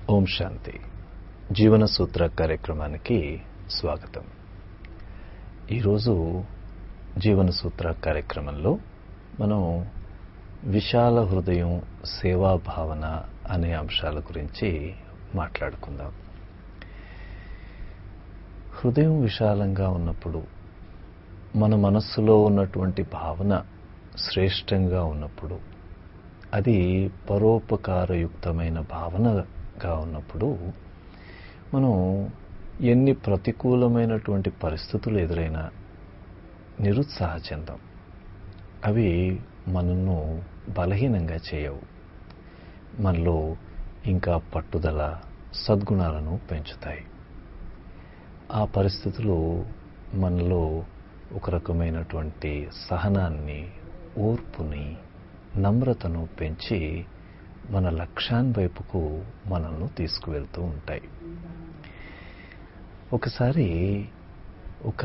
ఓం శాంతి జీవన సూత్ర కార్యక్రమానికి స్వాగతం ఈరోజు జీవన సూత్ర కార్యక్రమంలో మనం విశాల హృదయం సేవా భావన అనే అంశాల గురించి మాట్లాడుకుందాం హృదయం విశాలంగా ఉన్నప్పుడు మన మనస్సులో ఉన్నటువంటి భావన శ్రేష్టంగా ఉన్నప్పుడు అది పరోపకారయుక్తమైన భావనగా ఉన్నప్పుడు మనం ఎన్ని ప్రతికూలమైనటువంటి పరిస్థితులు ఎదురైనా నిరుత్సాహ చెందాం అవి మనను బలహీనంగా చేయవు మనలో ఇంకా పట్టుదల సద్గుణాలను పెంచుతాయి ఆ పరిస్థితులు మనలో ఒక రకమైనటువంటి సహనాన్ని ఓర్పుని నమ్రతను పెంచి మన లక్ష్యాన్ని వైపుకు మనల్ని తీసుకువెళ్తూ ఉంటాయి ఒకసారి ఒక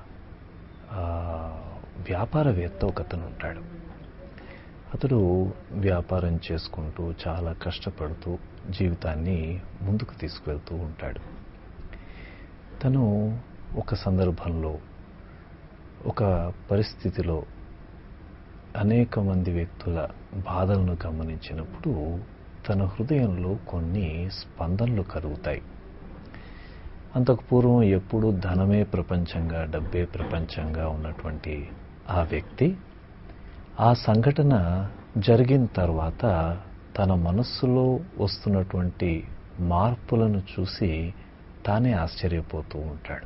వ్యాపారవేత్త ఒకతను ఉంటాడు అతడు వ్యాపారం చేసుకుంటూ చాలా కష్టపడుతూ జీవితాన్ని ముందుకు తీసుకువెళ్తూ ఉంటాడు తను ఒక సందర్భంలో ఒక పరిస్థితిలో అనేక మంది వ్యక్తుల బాధలను గమనించినప్పుడు తన హృదయంలో కొన్ని స్పందనలు కలుగుతాయి అంతకు పూర్వం ఎప్పుడూ ధనమే ప్రపంచంగా డబ్బే ప్రపంచంగా ఉన్నటువంటి ఆ వ్యక్తి ఆ సంఘటన జరిగిన తర్వాత తన మనస్సులో వస్తున్నటువంటి మార్పులను చూసి తానే ఆశ్చర్యపోతూ ఉంటాడు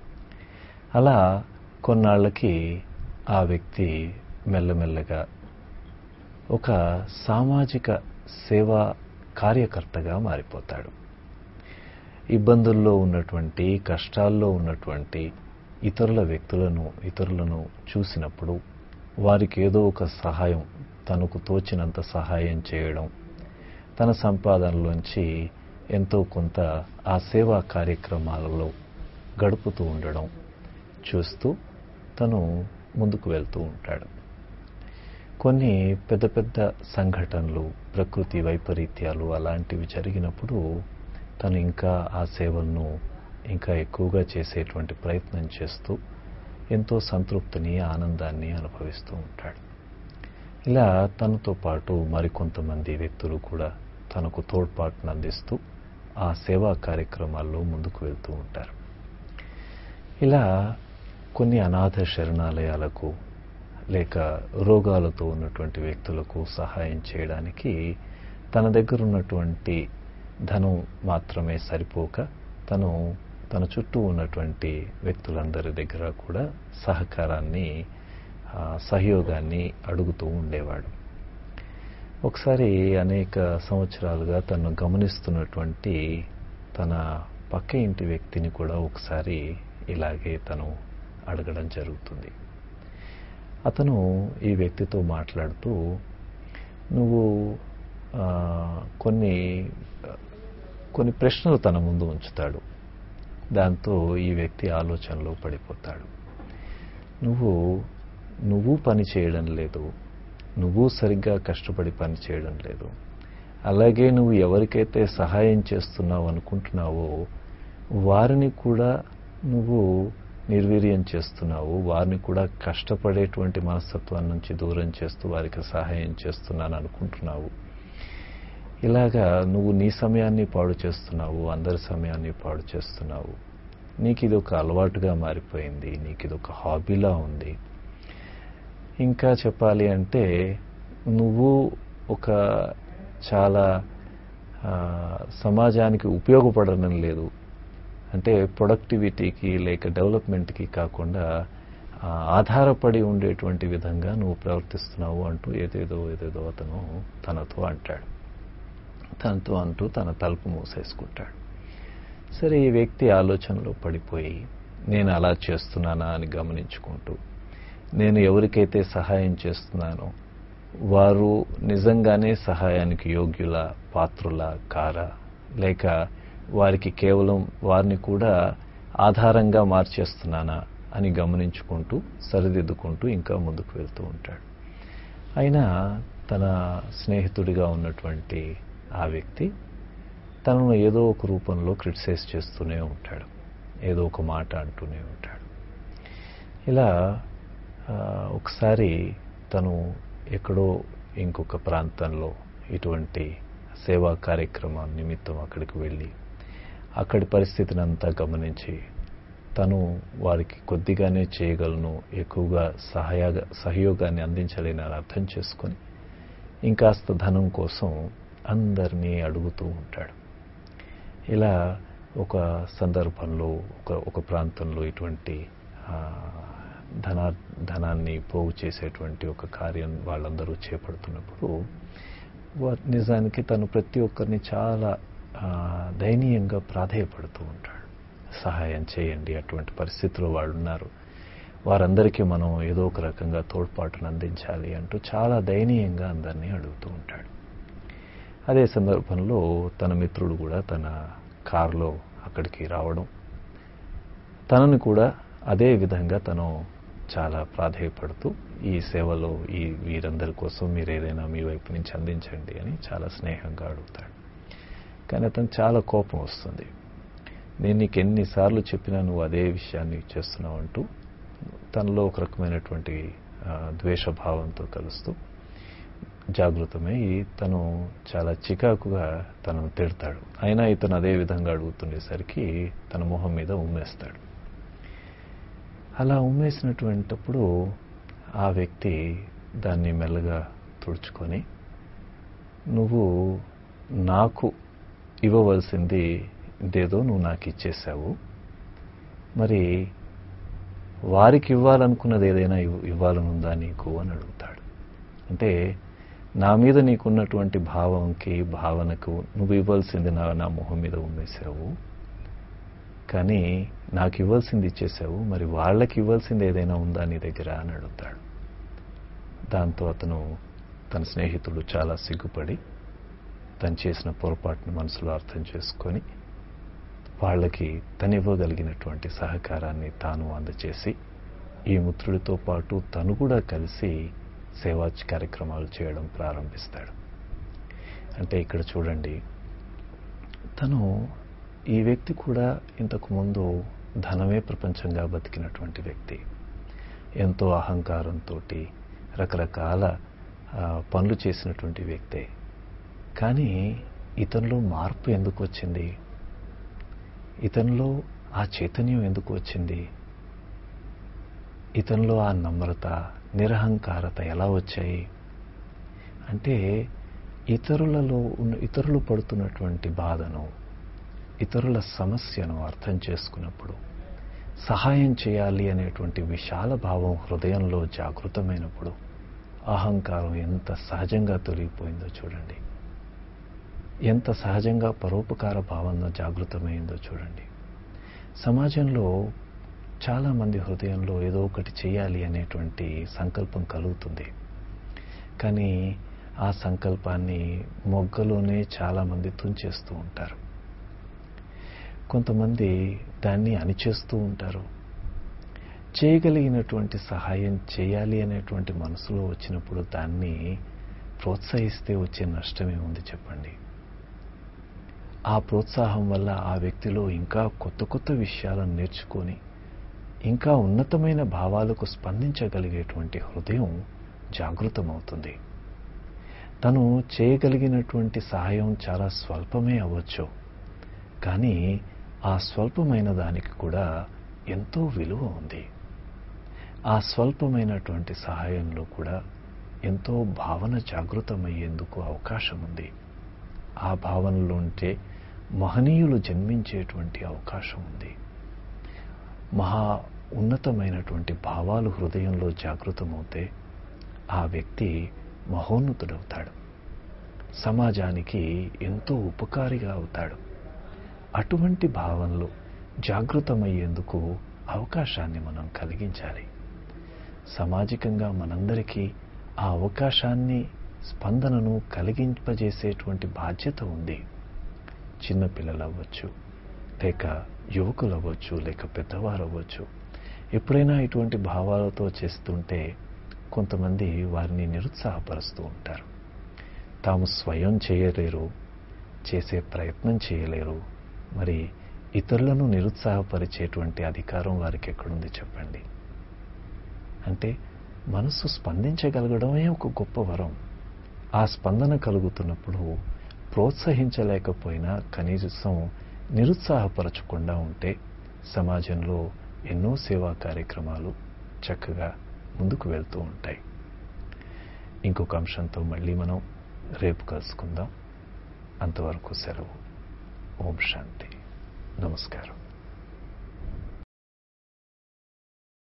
అలా కొన్నాళ్ళకి ఆ వ్యక్తి మెల్లమెల్లగా ఒక సామాజిక సేవా కార్యకర్తగా మారిపోతాడు ఇబ్బందుల్లో ఉన్నటువంటి కష్టాల్లో ఉన్నటువంటి ఇతరుల వ్యక్తులను ఇతరులను చూసినప్పుడు వారికి ఏదో ఒక సహాయం తనకు తోచినంత సహాయం చేయడం తన సంపాదనలోంచి ఎంతో కొంత ఆ సేవా కార్యక్రమాలలో గడుపుతూ ఉండడం చూస్తూ తను ముందుకు వెళ్తూ ఉంటాడు కొన్ని పెద్ద పెద్ద సంఘటనలు ప్రకృతి వైపరీత్యాలు అలాంటివి జరిగినప్పుడు తను ఇంకా ఆ సేవలను ఇంకా ఎక్కువగా చేసేటువంటి ప్రయత్నం చేస్తూ ఎంతో సంతృప్తిని ఆనందాన్ని అనుభవిస్తూ ఉంటాడు ఇలా తనతో పాటు మరికొంతమంది వ్యక్తులు కూడా తనకు తోడ్పాటును అందిస్తూ ఆ సేవా కార్యక్రమాల్లో ముందుకు వెళ్తూ ఉంటారు ఇలా కొన్ని అనాథ శరణాలయాలకు లేక రోగాలతో ఉన్నటువంటి వ్యక్తులకు సహాయం చేయడానికి తన దగ్గర ఉన్నటువంటి ధనం మాత్రమే సరిపోక తను తన చుట్టూ ఉన్నటువంటి వ్యక్తులందరి దగ్గర కూడా సహకారాన్ని సహయోగాన్ని అడుగుతూ ఉండేవాడు ఒకసారి అనేక సంవత్సరాలుగా తను గమనిస్తున్నటువంటి తన పక్క ఇంటి వ్యక్తిని కూడా ఒకసారి ఇలాగే తను అడగడం జరుగుతుంది అతను ఈ వ్యక్తితో మాట్లాడుతూ నువ్వు కొన్ని కొన్ని ప్రశ్నలు తన ముందు ఉంచుతాడు దాంతో ఈ వ్యక్తి ఆలోచనలో పడిపోతాడు నువ్వు నువ్వు పని చేయడం లేదు నువ్వు సరిగ్గా కష్టపడి పని చేయడం లేదు అలాగే నువ్వు ఎవరికైతే సహాయం చేస్తున్నావు అనుకుంటున్నావో వారిని కూడా నువ్వు నిర్వీర్యం చేస్తున్నావు వారిని కూడా కష్టపడేటువంటి మనస్తత్వం నుంచి దూరం చేస్తూ వారికి సహాయం చేస్తున్నాను అనుకుంటున్నావు ఇలాగా నువ్వు నీ సమయాన్ని పాడు చేస్తున్నావు అందరి సమయాన్ని పాడు చేస్తున్నావు నీకు ఇది ఒక అలవాటుగా మారిపోయింది నీకు ఇది ఒక హాబీలా ఉంది ఇంకా చెప్పాలి అంటే నువ్వు ఒక చాలా సమాజానికి ఉపయోగపడడం లేదు అంటే ప్రొడక్టివిటీకి లేక డెవలప్మెంట్కి కాకుండా ఆధారపడి ఉండేటువంటి విధంగా నువ్వు ప్రవర్తిస్తున్నావు అంటూ ఏదేదో ఏదేదో అతను తనతో అంటాడు తనతో అంటూ తన తలుపు మూసేసుకుంటాడు సరే ఈ వ్యక్తి ఆలోచనలో పడిపోయి నేను అలా చేస్తున్నానా అని గమనించుకుంటూ నేను ఎవరికైతే సహాయం చేస్తున్నానో వారు నిజంగానే సహాయానికి యోగ్యుల పాత్రుల కార లేక వారికి కేవలం వారిని కూడా ఆధారంగా మార్చేస్తున్నానా అని గమనించుకుంటూ సరిదిద్దుకుంటూ ఇంకా ముందుకు వెళ్తూ ఉంటాడు అయినా తన స్నేహితుడిగా ఉన్నటువంటి ఆ వ్యక్తి తనను ఏదో ఒక రూపంలో క్రిటిసైజ్ చేస్తూనే ఉంటాడు ఏదో ఒక మాట అంటూనే ఉంటాడు ఇలా ఆ, ఒకసారి తను ఎక్కడో ఇంకొక ప్రాంతంలో ఇటువంటి సేవా కార్యక్రమం నిమిత్తం అక్కడికి వెళ్ళి అక్కడి పరిస్థితిని అంతా గమనించి తను వారికి కొద్దిగానే చేయగలను ఎక్కువగా సహాయ సహయోగాన్ని అందించలేని అని అర్థం చేసుకొని ఇంకాస్త ధనం కోసం అందరినీ అడుగుతూ ఉంటాడు ఇలా ఒక సందర్భంలో ఒక ఒక ప్రాంతంలో ఇటువంటి ఆ, ధనా ధనాన్ని పోగు చేసేటువంటి ఒక కార్యం వాళ్ళందరూ చేపడుతున్నప్పుడు వా- నిజానికి తను ప్రతి ఒక్కరిని చాలా ఆ, దయనీయంగా ప్రాధేయపడుతూ ఉంటాడు సహాయం చేయండి అటువంటి పరిస్థితిలో వాళ్ళు ఉన్నారు వారందరికీ మనం ఏదో ఒక రకంగా తోడ్పాటును అందించాలి అంటూ చాలా దయనీయంగా అందరినీ అడుగుతూ ఉంటాడు అదే సందర్భంలో తన మిత్రుడు కూడా తన కారులో అక్కడికి రావడం తనని కూడా అదే విధంగా తను చాలా ప్రాధేయపడుతూ ఈ సేవలో ఈ వీరందరి కోసం మీరు ఏదైనా మీ వైపు నుంచి అందించండి అని చాలా స్నేహంగా అడుగుతాడు కానీ అతను చాలా కోపం వస్తుంది నేను నీకు ఎన్నిసార్లు చెప్పినా నువ్వు అదే విషయాన్ని చేస్తున్నావు అంటూ తనలో ఒక రకమైనటువంటి ఆ, ద్వేషభావంతో కలుస్తూ జాగృతమై తను చాలా చికాకుగా తనను తిడతాడు అయినా ఇతను అదే విధంగా అడుగుతుండేసరికి తన మొహం మీద ఉమ్మేస్తాడు అలా ఉమ్మేసినటువంటప్పుడు ఆ వ్యక్తి దాన్ని మెల్లగా తుడుచుకొని నువ్వు నాకు ఇవ్వవలసింది ఇదేదో నువ్వు నాకు ఇచ్చేసావు మరి వారికి ఇవ్వాలనుకున్నది ఏదైనా ఇవ్- ఇవ్వాలనుందా నీకు అని అడుగుతాడు అంటే నా మీద నీకున్నటువంటి భావంకి భావనకు నువ్వు ఇవ్వాల్సింది నా నా మొహం మీద ఉమ్మేశావు కానీ నాకు ఇవ్వాల్సింది ఇచ్చేసావు మరి వాళ్ళకి ఇవ్వాల్సింది ఏదైనా ఉందా నీ దగ్గర అని అడుగుతాడు దాంతో అతను తన స్నేహితుడు చాలా సిగ్గుపడి తను చేసిన పొరపాటును మనసులో అర్థం చేసుకొని వాళ్ళకి తను ఇవ్వగలిగినటువంటి సహకారాన్ని తాను అందచేసి ఈ మిత్రుడితో పాటు తను కూడా కలిసి సేవా కార్యక్రమాలు చేయడం ప్రారంభిస్తాడు అంటే ఇక్కడ చూడండి తను ఈ వ్యక్తి కూడా ఇంతకు ముందు ధనమే ప్రపంచంగా బతికినటువంటి వ్యక్తి ఎంతో అహంకారంతో రకరకాల ఆ, పనులు చేసినటువంటి వ్యక్తే కానీ ఇతనిలో మార్పు ఎందుకు వచ్చింది ఇతనిలో ఆ చైతన్యం ఎందుకు వచ్చింది ఇతనిలో ఆ నమ్రత నిరహంకారత ఎలా వచ్చాయి అంటే ఇతరులలో ఉన్న ఇతరులు పడుతున్నటువంటి బాధను ఇతరుల సమస్యను అర్థం చేసుకున్నప్పుడు సహాయం చేయాలి అనేటువంటి విశాల భావం హృదయంలో జాగృతమైనప్పుడు అహంకారం ఎంత సహజంగా తొలగిపోయిందో చూడండి ఎంత సహజంగా పరోపకార భావంలో జాగృతమైందో చూడండి సమాజంలో చాలామంది హృదయంలో ఏదో ఒకటి చేయాలి అనేటువంటి సంకల్పం కలుగుతుంది కానీ ఆ సంకల్పాన్ని మొగ్గలోనే చాలామంది తుంచేస్తూ ఉంటారు కొంతమంది దాన్ని అణిచేస్తూ ఉంటారు చేయగలిగినటువంటి సహాయం చేయాలి అనేటువంటి మనసులో వచ్చినప్పుడు దాన్ని ప్రోత్సహిస్తే వచ్చే నష్టమే ఉంది చెప్పండి ఆ ప్రోత్సాహం వల్ల ఆ వ్యక్తిలో ఇంకా కొత్త కొత్త విషయాలను నేర్చుకొని ఇంకా ఉన్నతమైన భావాలకు స్పందించగలిగేటువంటి హృదయం జాగృతమవుతుంది తను చేయగలిగినటువంటి సహాయం చాలా స్వల్పమే అవ్వచ్చు కానీ ఆ స్వల్పమైన దానికి కూడా ఎంతో విలువ ఉంది ఆ స్వల్పమైనటువంటి సహాయంలో కూడా ఎంతో భావన జాగృతమయ్యేందుకు అవకాశం ఉంది ఆ భావనలో ఉంటే మహనీయులు జన్మించేటువంటి అవకాశం ఉంది మహా ఉన్నతమైనటువంటి భావాలు హృదయంలో జాగృతమవుతే ఆ వ్యక్తి మహోన్నతుడవుతాడు సమాజానికి ఎంతో ఉపకారిగా అవుతాడు అటువంటి భావనలు జాగృతమయ్యేందుకు అవకాశాన్ని మనం కలిగించాలి సామాజికంగా మనందరికీ ఆ అవకాశాన్ని స్పందనను కలిగింపజేసేటువంటి బాధ్యత ఉంది చిన్నపిల్లలు అవ్వచ్చు లేక యువకులు అవ్వచ్చు లేక పెద్దవారు అవ్వచ్చు ఎప్పుడైనా ఇటువంటి భావాలతో చేస్తుంటే కొంతమంది వారిని నిరుత్సాహపరుస్తూ ఉంటారు తాము స్వయం చేయలేరు చేసే ప్రయత్నం చేయలేరు మరి ఇతరులను నిరుత్సాహపరిచేటువంటి అధికారం వారికి ఎక్కడుంది చెప్పండి అంటే మనసు స్పందించగలగడమే ఒక గొప్ప వరం ఆ స్పందన కలుగుతున్నప్పుడు ప్రోత్సహించలేకపోయినా కనీసం నిరుత్సాహపరచకుండా ఉంటే సమాజంలో ఎన్నో సేవా కార్యక్రమాలు చక్కగా ముందుకు వెళ్తూ ఉంటాయి ఇంకొక అంశంతో మళ్ళీ మనం రేపు కలుసుకుందాం అంతవరకు సెలవు ఓం శాంతి నమస్కారం